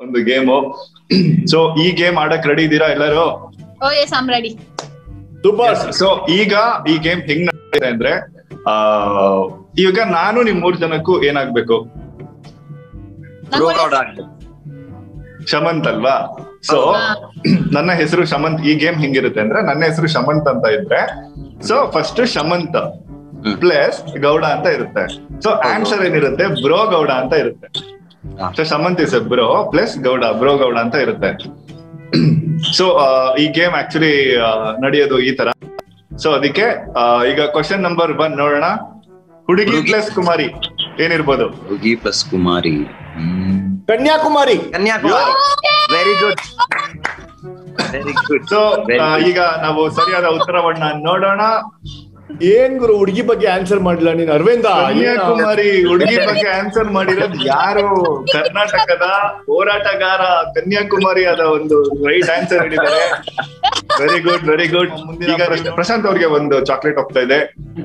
ಒಂದು game so ಈ game ಆಡಕ್ ರೆಡಿ ಇದ್ದೀರಾ ಎಲ್ಲರೂ oh yes am ready super so ಈಗ ಈ ಗೇಮ್ ಹೆಂಗ್ ನಡೆದಿದೆ ಅಂದ್ರೆ ಆ ಈಗ ನಾನು ನಿಮ್ ಮೂರ್ ಜನಕ್ಕೂ ಏನಾಗ್ಬೇಕು ರೋಗೌಡ ಶಮಂತ್ ಅಲ್ವಾ ಸೊ ನನ್ನ ಹೆಸರು ಶಮಂತ್ ಈ ಗೇಮ್ ಹೆಂಗಿರುತ್ತೆ ಅಂದ್ರೆ ನನ್ನ ಹೆಸರು ಶಮಂತ್ ಅಂತ ಇದ್ರೆ so first Shamanth hmm. Plus Gowda ಅಂತ ಇರುತ್ತೆ ಸೊ ಆನ್ಸರ್ ಏನಿರುತ್ತೆ ಬ್ರೋ ಗೌಡ ಅಂತ ಇರುತ್ತೆ ಹಾ. So Shamanth is bro plus Gowda bro Gowda ಅಂತ ಇರುತ್ತೆ ಸೊ ಈ ಗೇಮ್ ಆಕ್ಚುಲಿ ನಡೆಯೋದು ಈ ತರ ಸೊ ಅದಕ್ಕೆ ಆ, ಈಗ ಕ್ವಶನ್ ನಂಬರ್ ಒನ್ ನೋಡೋಣ ಹುಡುಗಿ ಹುಡುಗಿ. ಪ್ಲಸ್ ಕುಮಾರಿ ಏನಿರ್ಬೋದು ಹುಡುಗಿ plus Kumari Kanyakumari Kanyakumari very good very good so Very good. ಈಗ ನಾವು ಸರಿಯಾದ ಉತ್ತರವನ್ನ ನೋಡೋಣ ಏನ್ ಗುರು ಹುಡುಗಿ ಬಗ್ಗೆ ಆನ್ಸರ್ ಮಾಡಿಲ್ಲ ನೀನ್ ಅರವಿಂದ ಕನ್ಯಾಕುಮಾರಿ ಹುಡುಗಿ ಬಗ್ಗೆ ಆನ್ಸರ್ ಮಾಡಿರೋದು ಯಾರು ಕರ್ನಾಟಕದ ಹೋರಾಟಗಾರ ಕನ್ಯಾಕುಮಾರಿ ಆದ ಒಂದು ರೈಟ್ ಆನ್ಸರ್ ಹೇಳಿದ್ದಾರೆ ವೆರಿ ಗುಡ್ ವೆರಿ ಗುಡ್ ಈಗ ಪ್ರಶಾಂತ್ ಅವ್ರಿಗೆ ಒಂದು ಚಾಕ್ಲೇಟ್ ಹೋಗ್ತಾ ಇದೆ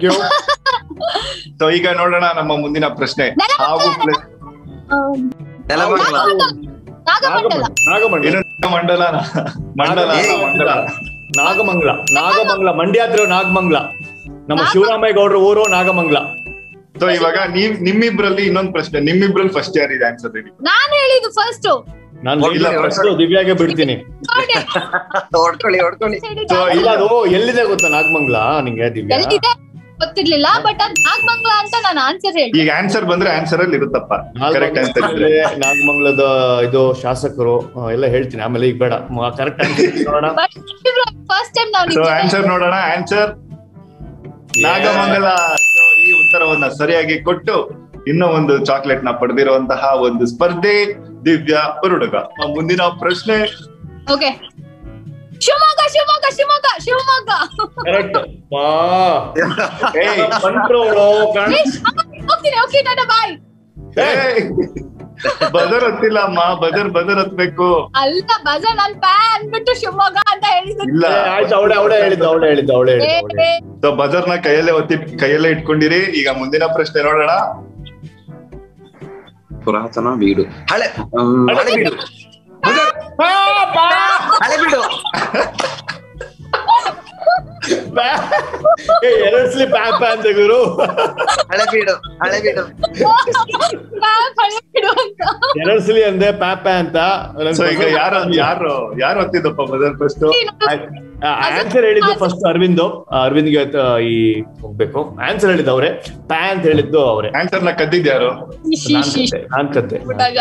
ಸೊ ಈಗ ನೋಡೋಣ ನಮ್ಮ ಮುಂದಿನ ಪ್ರಶ್ನೆ ಹಾವು ಪ್ಲಸ್ ನೆಲಮಂಗಲ ನಾಗಮಂಡಲ ನಾಗಮಂಡಲ ಏನು ಮಂಡಲ ಮಂಡಲ ಅಲ್ಲ, ಮಂಡಲ ನಾಗಮಂಗಲ ನಾಗಮಂಗಲ ಮಂಡ್ಯ ಹತ್ರ ನಾಗಮಂಗಲ ನಮ್ಮ ನಾಗ- ಶಿವರಾಮೇಗೌಡರ ಗೌಡ್ರ ಊರು ನಾಗಮಂಗಲ ಸೊ ಇವಾಗ ನೀವ್ ನಿಮ್ಮಿಬ್ರಲ್ಲಿ ಇನ್ನೊಂದು ಪ್ರಶ್ನೆ ನಿಮ್ಮಿಬ್ರಲ್ಲಿ ಫಸ್ಟ್ ಯಾರಿದೆ ಆನ್ಸರ್ ಹೇಳಿ ನಾನು ಹೇಳಿದ್ದು ಫಸ್ಟ್ ನಾನು ಇಲ್ಲ, ಫಸ್ಟ್ ದಿವ್ಯಾಗೆ ಬಿಡ್ತೀನಿ ಹೊಡ್ಕೊಳ್ಳಿ ಹೊಡ್ಕೊಳ್ಳಿ ಸೊ ಇಲ್ಲ ಅದು ಎಲ್ಲಿದೆ ಗೊತ್ತಾ ನಾಗಮಂಗಲ ನಿಂಗೆ ದಿವ್ಯಾ ಎಲ್ಲಿದೆ ಗೊತ್ತಿರ್ಲಿಲ್ಲ ಬಟ್ ಅದ್ ನಾಗಮಂಗಲ ಅಂತ ನಾನು ಆನ್ಸರ್ ಹೇಳಿ ಈಗ ಆನ್ಸರ್ ಬಂದ್ರೆ ಆನ್ಸರ್ ಅಲ್ಲಿ ಇರುತ್ತಪ್ಪ ಕರೆಕ್ಟ್ ಆನ್ಸರ್ ಇದ್ರೆ ನಾಗಮಂಗಲದಲ್ಲಿ ನಾಗಮಂಗಲದ ಇದು ಶಾಸಕರು ಆ, ಎಲ್ಲ ಹೇಳ್ತೀನಿ ಆಮೇಲೆ ಈಗ ಬೇಡ ಕರೆಕ್ಟ್ ನೋಡೋಣ ಬಟ್ ಫಸ್ಟ್ ಟೈಮ್ ನಾವು ಸೊ ನಿಮ್ ಜೊತೆ- ಆನ್ಸರ್ ನೋಡೋಣ ಆನ್ಸರ್ ನಾಗಮಂಗಲ ಸೊ ಈ ಉತ್ತರವನ್ನ ಸರಿಯಾಗಿ ಕೊಟ್ಟು ಇನ್ನೂ ಒಂದು ಚಾಕ್ಲೇಟ್ ನ ಪಡೆದಿರುವಂತಹ ಒಂದು ಸ್ಪರ್ಧೆ ದಿವ್ಯಾ ಹುಡುಗ ಮುಂದಿನ ಪ್ರಶ್ನೆ ಓಕೆ ಶಿವಮೊಗ್ಗ ಶಿವಮೊಗ್ಗ ಶಿವಮೊಗ್ಗ ಶಿವಮೊಗ್ಗ ಕರೆಕ್ಟ್ ಏಯ್, ಕಂಟ್ರೋಲು ಏ, ಶಿವಮೊಗ್ಗ ಹೋಗ್ತೀನಿ ಓಕೆ ಟಾಟಾ ಬಾಯ್ ಏಯ್, ಬದರ್ ಹತ್ತಿಲ್ಲ ಅಮ್ಮ ಬದರ್ ಬದರ್ ಹತ್ಬೇಕು ಅಲ್ಲ ಬಜ ನನ್ ಪ್ಯಾ ಅಂದ್ಬಿಟ್ಟು ಶಿವಮೊಗ್ಗ ಅಂತ ಹೇಳಿದ್ರು ಇಲ್ಲ ಆಯ್ತು ಅವಳೆ ಅವಳೆ ಹೇಳಿದ್ದು ಅವಳೆ ಹೇಳಿದ್ದು ಅವಳೆ ಹೇಳಿದ್ದು ಅವಳೆ ಏ, ಸೊ ಬಜರ್ ನ ಕೈಯಲ್ಲೇ ಒತ್ತಿ ಕೈಯಲ್ಲೇ ಇಟ್ಕೊಂಡಿರಿ ಈಗ ಮುಂದಿನ ಪ್ರಶ್ನೆ ನೋಡೋಣ ಪುರಾತನ ಬೀಡು ಹಳೆ ಹ್ಮ್, ಹಳೆ ಬೀಡು ಹಳೆ ಬೀಡು ಏ, ಎರಡ್ ಸಲ ಪ್ಯಾ ಪ್ಯಾ ಅಂತ ಗುರು ಹಳೆ ಬೀಡು ಹಳೆ ಬೀಡು ಪ್ಯಾ ಪಡೆ ಬಿಡು ಅಂತ. ಎರಡ್ ಸಲ ಅಂದೆ ಪ್ಯಾ ಪ್ಯಾ ಅಂತ ಸೊ ಈಗ ಯಾರು ಯಾರು ಯಾರು ಹೊತ್ತಿದ್ದಪ್ಪ ಬದರ್ ಫಸ್ಟ್ ಆನ್ಸರ್ ಹೇಳಿದ್ದು ಫಸ್ಟ್ ಅರವಿಂದ್ ಅರವಿಂದ್ಗೆ ಆ, ಈ ಹೋಗ್ಬೇಕು ಆನ್ಸರ್ ಹೇಳಿದ್ದು ಅವ್ರೆ ಪ್ಯಾ ಅಂತ ಹೇಳಿದ್ದು ಅವ್ರೆ ಆನ್ಸರ್ ನ ಕದ್ದಿದ್ಯಾರು ಇಶ್, ನಾನ್ ಇಶ್, ಇಶ್. ಕತೆ ನಾನ್ ಕತೆ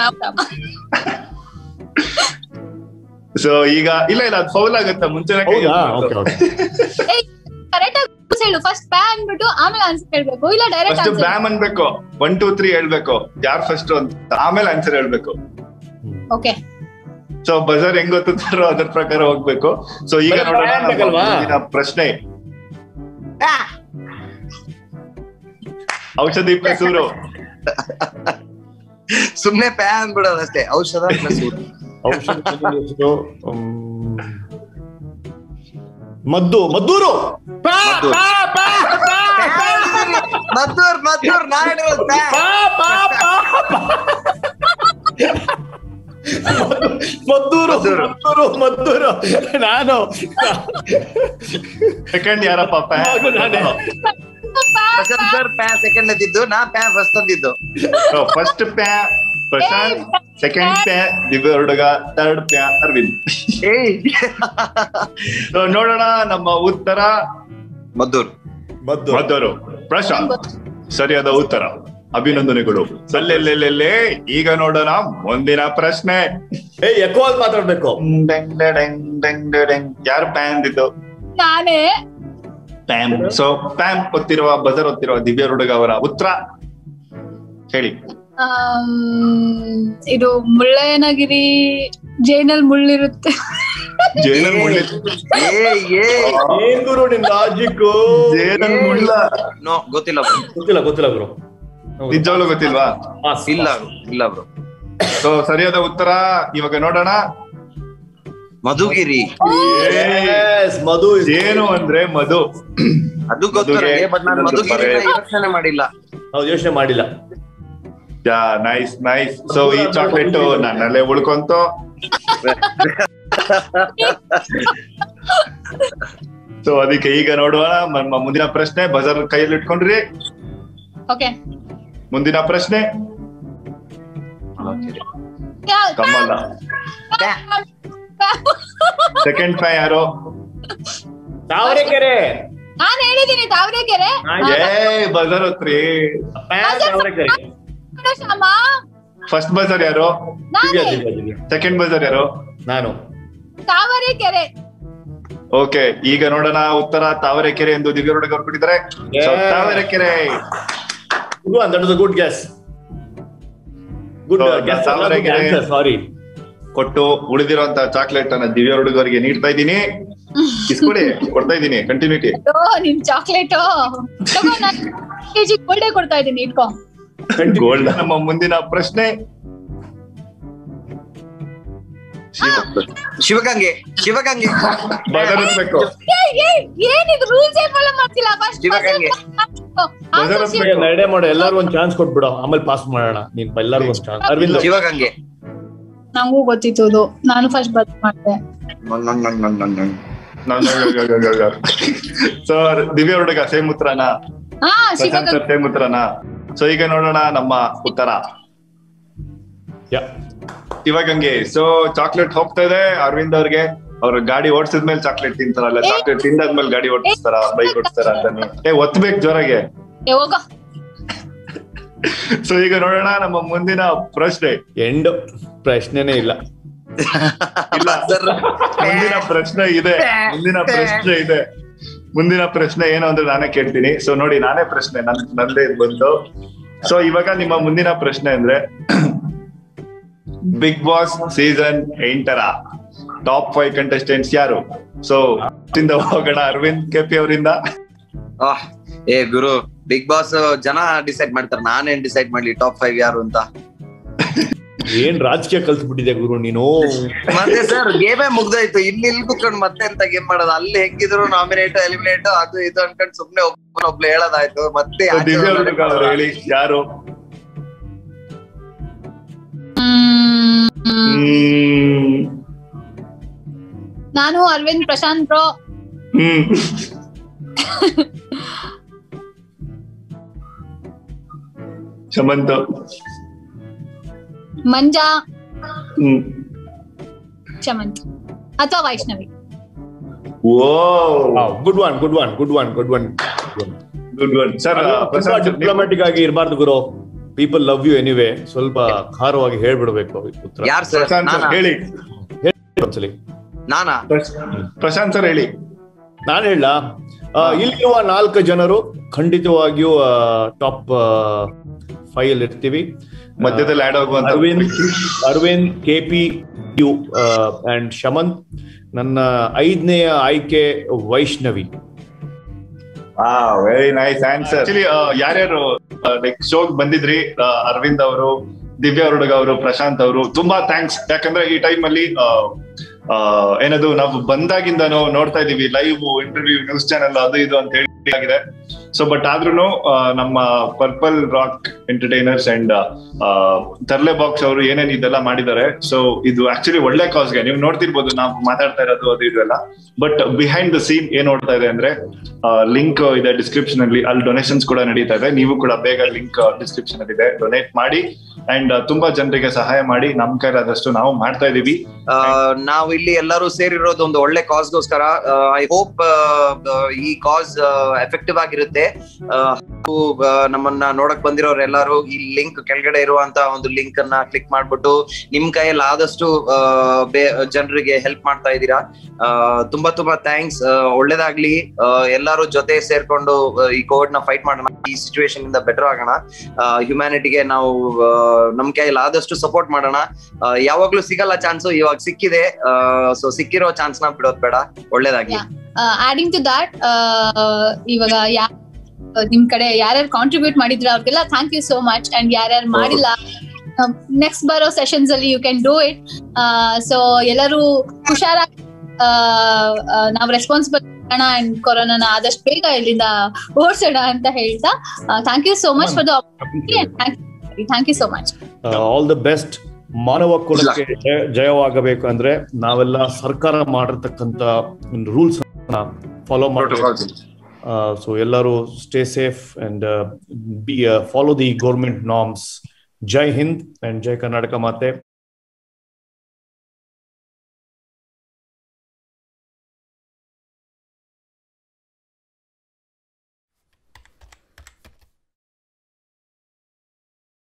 ಸೊ ಈಗ ಇಲ್ಲ ಇಲ್ಲ ಅದು ಫೌಲ್ ಆಗುತ್ತೆ ಮುಂಚೆನೆ ಕೈ ಹೌದಾ ಎತ್ಬಿಟ್ಟು. ಓಕೆ ಓಕೆ ಏ, correct ಆಗಿ ಹೇಳು ಫಸ್ಟ್ ಪ್ಯಾ ಅಂದ್ಬಿಟ್ಟು ಆಮೇಲೆ ಆನ್ಸರ್ ಹೇಳ್ಬೇಕು ಇಲ್ಲ ಡೈರೆಕ್ಟ್ ಫಸ್ಟ್ ಆನ್ಸರ್ ಬ್ಯಾಮ್ ಅನ್ಬೇಕು ಒನ್ ಟೂ ತ್ರೀ ಹೇಳ್ಬೇಕು ಯಾರ್ ಫಸ್ಟ್ ಅಂತ ಆಮೇಲೆ ಆನ್ಸರ್ ಹೇಳ್ಬೇಕು ಓಕೆ ಸೊ ಬಜಾರ್ ಹೆಂಗ್ ಗೊತ್ತಾರೋ ಅದ್ರ ಪ್ರಕಾರ ಹೋಗ್ಬೇಕು ಸೊ ಈಗ ಬರೀ ನೋಡೋಣ ಬ್ಯಾಮ್ ನಮ್ಮ ಬೇಕಲ್ವಾ? ಮುಂದಿನ ಪ್ರಶ್ನೆ ಔಷಧಿ ಪ್ಲಸ್ ಊರು ಸುಮ್ನೆ ಪ್ಯಾ ಅಂದ್ಬಿಡೋದು ಅಷ್ಟೇ ಔಷಧ ಪ್ಲಸ್ ಔಷಧ ಹೆಸರು, ಹ್ಮ್, ಮದ್ದು ಮದ್ದೂರು ಪ್ಯಾ, ಮದ್ದೂರು. ಪ್ಯಾ, ಪ್ಯಾ, ಪ್ಯಾ, ಪ್ಯಾ, ಮದ್ದೂರ್ ಮದ್ದೂರ್ ನಾ ಹೇಳೋದು ಪ್ಯಾ. ಪ್ಯಾ, ಪ್ಯಾ, ಪ್ಯಾ, ಪ್ಯಾ. ಮದ್ದೂರು ಮದ್ದೂರು. ಮದ್ದೂರು ಮದ್ದೂರು ನಾನು ಸೆಕೆಂಡ್ ಯಾರಪ್ಪ ಹೌದು, ನಾನೇ. ಪ್ರಶಾಂತ್ ಸರ್ ಪ್ಯಾ ಸೆಕೆಂಡ್ ಅಂದಿದ್ದು ನಾ ಪ್ಯಾ ಫಸ್ಟ್ ಅಂದಿದ್ದು ಫಸ್ಟ್ ಪ್ಯಾ ಪ್ರಶಾಂತ್ ಸೆಕೆಂಡ್ ಪ್ಯಾ ದಿವ್ಯ ಹುಡುಗ ಥರ್ಡ್ ಪ್ಯಾ ಅರವಿಂದ್ ಏಯ್ ಸೊ ನೋಡೋಣ ನಮ್ಮ ಉತ್ತರ ಮದ್ದೂರ್ ಮದ್ದು ಮದ್ದೂರು ಪ್ರಶಾಂತ್ ಸರಿಯಾದ ಉತ್ತರ ಅಭಿನಂದನೆಗಳು ಸಲ್ಲೆಲ್ಲೆಲ್ಲೆಲ್ಲೇ ಈಗ ನೋಡೋಣ ಮುಂದಿನ ಪ್ರಶ್ನೆ ಏ ಎಕೋ ಅಲ್ಲಿ ಮಾತಾಡ್ಬೇಕು ಡೆಂಗ್ ಡೆಂಗ್ ಡೆಂಗ್ ಡೆಂಗ್. ಯಾರು ಪ್ಯಾನ್ ಅಂದಿದ್ದು ನಾನೇ ಪ್ಯಾಮ್ ಸೊ ಪ್ಯಾಮ್ ಒತ್ತಿರುವ ಬಜರ್ ಒತ್ತಿರುವ ದಿವ್ಯ ಹುಡುಗ ಅವರ ಉತ್ತರ ಹೇಳಿ ಆಮ್, ಇದು ಮುಳ್ಳಯ್ಯನಗಿರಿ ಜೈನಲ್ ಮುಳ್ಳಿರುತ್ತೆ ಜೇನಲ್ಲಿ ಮುಳ್ಳಿ ಏಯ್ ಏಯ್ ಏನ್ ಗುರು ನಿನ್ ಲಾಜಿಕ್ಕು ಜೇನಲ್ಲಿ ಮುಳ್ಳ ನೋ ಗೊತ್ತಿಲ್ಲ bro. ಗೊತ್ತಿಲ್ಲ ಗೊತ್ತಿಲ್ಲ ಗುರು ಹೌದು. ನಿಜವಾಗ್ಲೂ ಗೊತ್ತಿಲ್ವಾ ಪಾಸ್, ಇಲ್ಲ ಪಾಸ್. bro. ಇಲ್ಲ ಬ್ರೋ ಸೊ ಸರಿಯಾದ ಉತ್ತರ ಇವಾಗ ನೋಡೋಣ ಮಧುಗಿರಿ Yes, ಮಧು is- ಏನು ಅಂದ್ರೆ ಮಧು ಅದು ಗೊತ್ತು ಮಧುಗೆ ಬಟ್ ನಾನು ಇನ್ನೊಂದು ಮಧುಗಿರಿ ಪರೆ. ಯೋಚನೆ ಮಾಡಿಲ್ಲ ಹೌದು ಯೋಚನೆ ಮಾಡಿಲ್ಲ ಯಾ ನೈಸ್ ನೈಸ್ ಸೊ ಈ ಚಾಕ್ಲೇಟ್ ನನ್ನಲ್ಲೇ ಉಳ್ಕೊಂತು ಸೊ ಅದಕ್ಕೆ ಈಗ ನೋಡುವ ನಮ್ಮ ಮುಂದಿನ ಪ್ರಶ್ನೆ ಬಜಾರ್ ಕೈಯಲ್ಲಿ ಇಟ್ಕೊಂಡ್ರಿ ಓಕೆ ಮುಂದಿನ ಪ್ರಶ್ನೆ ಕಮಲ ಸೆಕೆಂಡ್ ಫ್ಯಾನ್ ಯಾರು ತಾವರೆಕೆರೆ ನಾನ್ ಹೇಳಿದೀನಿ ತಾವರೆಕೆರೆ ಏ ಬಜಾರ್ ಹೊತ್ರಿ ಪ್ಯಾನ್ ತಾವರೆಕೆರೆ ಶ್ಯಾಮ ಫಸ್ಟ್ ಬಜಾರ್ ಯಾರು ದಿವ್ಯಾ, ನಾನೇ ದಿವ್ಯಾ, ದಿವ್ಯಾ. ಸೆಕೆಂಡ್ ಬಜಾರ್ ಯಾರು ನಾನು ತಾವರೆಕೆರೆ ಓಕೆ ಈಗ ನೋಡೋಣ ಉತ್ತರ ತಾವರೆಕೆರೆ ಎಂದು ದಿವ್ಯ ಹುಡುಗ ಅವ್ರು ಕೊಟ್ಟಿದ್ದಾರೆ So, Yeah. Tavarekere good one that is a good guess good So, guess Tavarekere. ಸಾರಿ ಕೊಟ್ಟು ಉಳಿದಿರುವಂತ ಚಾಕ್ಲೇಟ್ ಅನ್ನ ದಿವ್ಯ ಹುಡುಗರಿಗೆ ನೀಡ್ತಾ ಇದ್ದೀನಿ ಇಸ್ಕೊಡಿ ಕೊಡ್ತಾ ಇದ್ದೀನಿ ಕಂಟಿನ್ಯೂಟಿ ಓ ನಿನ್ ಚಾಕ್ಲೇಟ್ ತಗೋ ನಾನ್ ಕೆಜಿ ಗೋಲ್ಡೇ ಕೊಡ್ತಾ ಇದ್ದೀನಿ ಇಟ್ಕೋ ಗೋಲ್ಡ್ ನಮ್ಮ ಮುಂದಿನ ಪ್ರಶ್ನೆ ಶಿವಗಂಗೆ ಶಿವಗಂಗೆ ಬಜಾರ್ ಹತ್ಬೇಕು ಏ, ಏ, ಏನಿದು ರೂಲ್ಸ್ ಏನ್ ಫಾಲೋ ಮಾಡ್ತಿಲ್ಲ ಫಸ್ಟ್ ಶಿವಗಂಗೆ. ಬಜಾರ್ ಹತ್ಬೇಕು. ನಡೆ ಮಾಡು ಎಲ್ಲಾರು ಒಂದ್ ಚಾನ್ಸ್ ಕೊಟ್ಬಿಡು ಆಮೇಲೆ ಪಾಸ್ ಮಾಡೋಣ ನೀನ್ ಎಲ್ಲರಿಗೂ ಒಂದ್ ಚಾನ್ಸ್ ಅರವಿಂದ್ ಶಿವಗಂಗೆ ನಂಗೂ ಗೊತ್ತಿತ್ತು ಇದು ನಾನು ಫಸ್ಟ್ ಬದ್ ಮಾಡಿದೆ ಸೊ ದಿವ್ಯ ಹುಡುಗ ಸೇಮ್ ಉತ್ತರನ ಹಾ ಪ್ರಶಾಂತ್ ಶಿವಗಂಗೆ ಸರ್ ಸೇಮ್ ಉತ್ತರನ ಸೊ ಈಗ ನೋಡೋಣ ನಮ್ಮ ಉತ್ತರ Yeah. ಇವಾಗಂಗೆ ಸೊ ಚಾಕ್ಲೇಟ್ ಹೋಗ್ತಾ ಇದೆ ಅರವಿಂದ್ ಅವ್ರಿಗೆ ಅವ್ರ ಗಾಡಿ ಓಡಿಸಿದ್ಮೇಲೆ ಚಾಕ್ಲೇಟ್ ತಿಂತಾರಲ್ಲ ಚಾಕ್ಲೇಟ್ ತಿಂದಾದ್ಮೇಲೆ ಗಾಡಿ ಓಡಿಸ್ತಾರ ಬೈಕ್ ಓಡಿಸ್ತಾರ ಅಂತ ಏ ಒತ್ಬೇಕು ಜೋರಾಗೆ ಏ, ಹೋಗೋ ಸೊ ಈಗ ನೋಡೋಣ ನಮ್ಮ ಮುಂದಿನ ಪ್ರಶ್ನೆ ಎಂಡ್ ಪ್ರಶ್ನೆನೇ ಇಲ್ಲ ಇಲ್ಲ ಮುಂದಿನ ಪ್ರಶ್ನೆ ಇದೆ ಮುಂದಿನ ಪ್ರಶ್ನೆ ಇದೆ ಮುಂದಿನ ಪ್ರಶ್ನೆ ಏನು ಅಂದ್ರೆ ನಾನೇ ಕೇಳ್ತೀನಿ ಸೊ ನೋಡಿ ನಾನೇ ಪ್ರಶ್ನೆ ನನ್ ನಂದೇ ಇದ್ ಬಂತು ಸೊ ಇವಾಗ ನಿಮ್ಮ ಮುಂದಿನ ಪ್ರಶ್ನೆ ಅಂದ್ರೆ ಬಿಗ್ ಬಾಸ್ ಸೀಸನ್ ಎಂಟರ ಟಾಪ್ ಫೈವ್ ಕಂಟೆಸ್ಟೆಂಟ್ಸ್ ಯಾರು ಸೊ ಇಂದ ಹೋಗೋಣ ಅರವಿಂದ್ ಕೆಪಿ ಅವರಿಂದ ಆಹ್, ಏ ಗುರು ಬಿಗ್ ಬಾಸ್ ಜನ ಡಿಸೈಡ್ ಮಾಡ್ತಾರೆ ನಾನೇನ್ ಡಿಸೈಡ್ ಮಾಡ್ಲಿ ಟಾಪ್ ಫೈವ್ ಯಾರು ಅಂತ ಏನ್ ರಾಜಕೀಯ ಕಲ್ತ್ಬಿಟ್ಟಿದೆ ಗುರು ನೀನು ಮತ್ತೆ ಸರ್ ಗೇಮೇ ಮುಗ್ದೋಯ್ತು ಇಲ್ಲಿ ಇಲ್ಲಿ ಕುತ್ಕೊಂಡು ಮತ್ತೆ ಎಂತ ಗೇಮ್ ಮಾಡೋದು ಅಲ್ಲಿ ಹೆಂಗಿದ್ರು ನಾಮಿನೇಟ್ ಎಲಿಮಿನೇಟ್ ಅದು ಇದು ಅನ್ಕೊಂಡ್ ಸುಮ್ನೆ ಒಬ್ಬೊಬ್ಳು ಹೇಳೋದಾಯ್ತು ಮತ್ತೆ ಆಚೆ ದಿವ್ಯ ಹೋಗೋದು ಹುಡುಗ ಅವ್ರು ಹೇಳಿ ಯಾರು ಹ್ಮ್, ಹ್ಮ್. ಹ್ಮ್ ನಾನು Aravind Prashanth bro hmm Shamanth Manja hmm Shamanth ಅಥವಾ Vaishnavi oh good one good one good one good one good one sir Prashanth ನೀವು- ಡಿಪ್ಲೊಮ್ಯಾಟಿಕ್ ಆಗಿ ಇರಬಾರ್ದು ಗುರು ಪೀಪಲ್ ಲವ್ ಯು ಎನಿವೆ ಸ್ವಲ್ಪ ಖಾರವಾಗಿ ಹೇಳ್ಬಿಡ್ಬೇಕು ಉತ್ತರ ಯಾರ್ ಸರ್ ಪ್ರಶಾಂತ್ ಸರ್ ನಾನಾ ಹೇಳಿ ಒಂದ್ಸಲಿ ನಾನಾ ಪ್ರಶ್- ಪ್ರಶಾಂತ್ ಸರ್ ಹೇಳಿ ನಾನು ಹೇಳ ಇಲ್ಲಿರುವ ನಾಲ್ಕು ಜನರು ಖಂಡಿತವಾಗಿಯೂ ಟಾಪ್ ಫೈವ್ ಅಲ್ಲಿ ಇರ್ತೀವಿ ಮಧ್ಯದಲ್ಲಿ ಆಡ್ ಆಗುವಂತ Aravind Aravind K P you and Shamanth ನನ್ನ ಐದನೆಯ ಆಯ್ಕೆ Vaishnavi very nice answer actually ಯಾರ್ಯಾರು ಲೈಕ್ ಶೋಗ್ ಬಂದಿದ್ರಿ ಆ, ಅರವಿಂದ್ ಅವರು ದಿವ್ಯಾ ಹುಡುಗ ಅವರು ಪ್ರಶಾಂತ್ ಅವರು ತುಂಬಾ ಥ್ಯಾಂಕ್ಸ್ ಯಾಕಂದ್ರೆ ಈ ಟೈಮ್ ಅಲ್ಲಿ ಆ, ಆ, ಏನದು ನಾವು ಬಂದಾಗಿಂದನೂ ನೋಡ್ತಾ ಇದೀವಿ ಲೈವ್ ಇಂಟರ್ವ್ಯೂ ನ್ಯೂಸ್ ಚಾನೆಲ್ ಅದು ಇದು ಅಂತ ಹೇಳಿ ಆಗಿದೆ ಸೊ ಬಟ್ ಆದ್ರೂ ನಮ್ಮ purple rock entertainers and Tharle box ಅವರು ಏನೇನ್ ಇದೆಲ್ಲ ಮಾಡಿದ್ದಾರೆ ಸೊ ಇದು ಆಕ್ಚುಲಿ ಒಳ್ಳೆ ಕಾಸ್ಗೆ ನೀವು ನೋಡ್ತಿರ್ಬೋದು ನಾವು ಮಾತಾಡ್ತಾ ಇರೋದು ಅದು ಇದು ಎಲ್ಲ ಬಟ್ ಬಿಹೈಂಡ್ ದ ಸೀನ್ ಏನ್ ನೋಡ್ತಾ ಇದೆ ಅಂದ್ರೆ ಲಿಂಕ್ ಇದೆ ಡಿಸ್ಕ್ರಿಪ್ಷನ್ ಅಲ್ಲಿ ಅಲ್ಲಿ ಡೊನೇಷನ್ಸ್ ಕೂಡ ನಡೀತಾ ಇದೆ ನೀವು ಕೂಡ ಬೇಗ ಲಿಂಕ್ ಡಿಸ್ಕ್ರಿಪ್ಷನ್ ಅಲ್ಲಿ ಇದೆ ಡೊನೇಟ್ ಮಾಡಿ ಅಂಡ್ ತುಂಬಾ ಜನರಿಗೆ ಸಹಾಯ ಮಾಡಿ ನಮ್ ಕೈಲಾದಷ್ಟು ನಾವು ಮಾಡ್ತಾ ಇದೀವಿ ಆ, ನಾವು ಇಲ್ಲಿ ಎಲ್ಲರೂ ಸೇರಿರೋದು ಒಂದು ಒಳ್ಳೆ ಕಾಸ್ಗೋಸ್ಕರ ಐ ಹೋಪ್ ಈ ಕಾಸ್ ಎಫೆಕ್ಟಿವ್ ಆಗಿರುತ್ತೆ ಆ, ಹಾಗೂ, ಆ, ನಮ್ಮನ್ನ ನೋಡಕ್ ಬಂದಿರೋರು ಎಲ್ಲರೂ ಈ ಲಿಂಕ್ ಕೆಳಗಡೆ ಇರುವಂತ ಒಂದು ಲಿಂಕ್ ಅನ್ನ ಕ್ಲಿಕ್ ಮಾಡ್ಬಿಟ್ಟು ನಿಮ್ ಕೈಯಲ್ಲಿ ಆದಷ್ಟು ಜನರಿಗೆ ಹೆಲ್ಪ್ ಮಾಡ್ತಾ ಇದ್ದೀರಾ ಆ, ತುಂಬಾ ತುಂಬಾ ಥ್ಯಾಂಕ್ಸ್ ಒಳ್ಳೇದಾಗ್ಲಿ ಆ, ಎಲ್ಲರೂ ಜೊತೆ ಸೇರ್ಕೊಂಡು ಆ, ಈ ಕೋವಿಡ್ ನ ಫೈಟ್ ಮಾಡೋಣ ಈ ಸಿಚುವೇಶನ್ ಇಂದ ಬೆಟರ್ ಆಗೋಣ ಹ್ಯುಮ್ಯಾನಿಟಿಗೆ ನಾವು ಆ, ನಮ್ ಕೈಯಲ್ಲಿ ಆದಷ್ಟು ಸಪೋರ್ಟ್ ಮಾಡೋಣ ಆ, ಯಾವಾಗ್ಲೂ ಸಿಗಲ್ಲ ಚಾನ್ಸ್ ಇವಾಗ ಸಿಕ್ಕಿದೆ ಸೊ ಸಿಕ್ಕಿರೋ ಚಾನ್ಸ್ ನ ಬಿಡೋದ್ ಬೇಡ ಒಳ್ಳೇದಾಗಿ ಆಡಿಂಗ್ ಟು ದಾಟ್ ಇವಾಗ ಯಾ ನಿಮ್ ಕಡೆ ಯಾರ್ಯಾರು ಕಾಂಟ್ರಿಬ್ಯೂಟ್ ಮಾಡಿದ್ರ ಅವ್ರಿಗೆಲ್ಲ thank you so much and ಯಾರ್ಯಾರು ಮಾಡಿಲ್ಲ ನೆಕ್ಸ್ಟ್ ಬರೋ ಸೆಷನ್ಸ್ ಅಲ್ಲಿ you can do it so ಎಲ್ಲರೂ ಹುಷಾರಾಗಿ ಆ, ಆ, ನಾವು ರೆಸ್ಪಾನ್ಸಿಬಲ್ ಅಂಡ್ ಕೊರೋನಾನ ಆದಷ್ಟು ಬೇಗ ಇಲ್ಲಿಂದ ಓಡಿಸೋಣ ಅಂತ ಹೇಳ್ತಾ thank you so much for the ಮಾಡಿ thank you so much all the best ಮಾನವ ಕುಲಕ್ಕೆ ಜಯ- ಜಯವಾಗಬೇಕು ಅಂದ್ರೆ ನಾವೆಲ್ಲ ಸರ್ಕಾರ ಮಾಡಿರ್ತಕ್ಕಂತ ರೂಲ್ಸ್ ಫಾಲೋ ಮಾಡಬೇಕು ಸೊ ಎಲ್ಲರೂ stay safe and be follow the government norms Jai Hind and Jai Karnataka ಮಾತೆ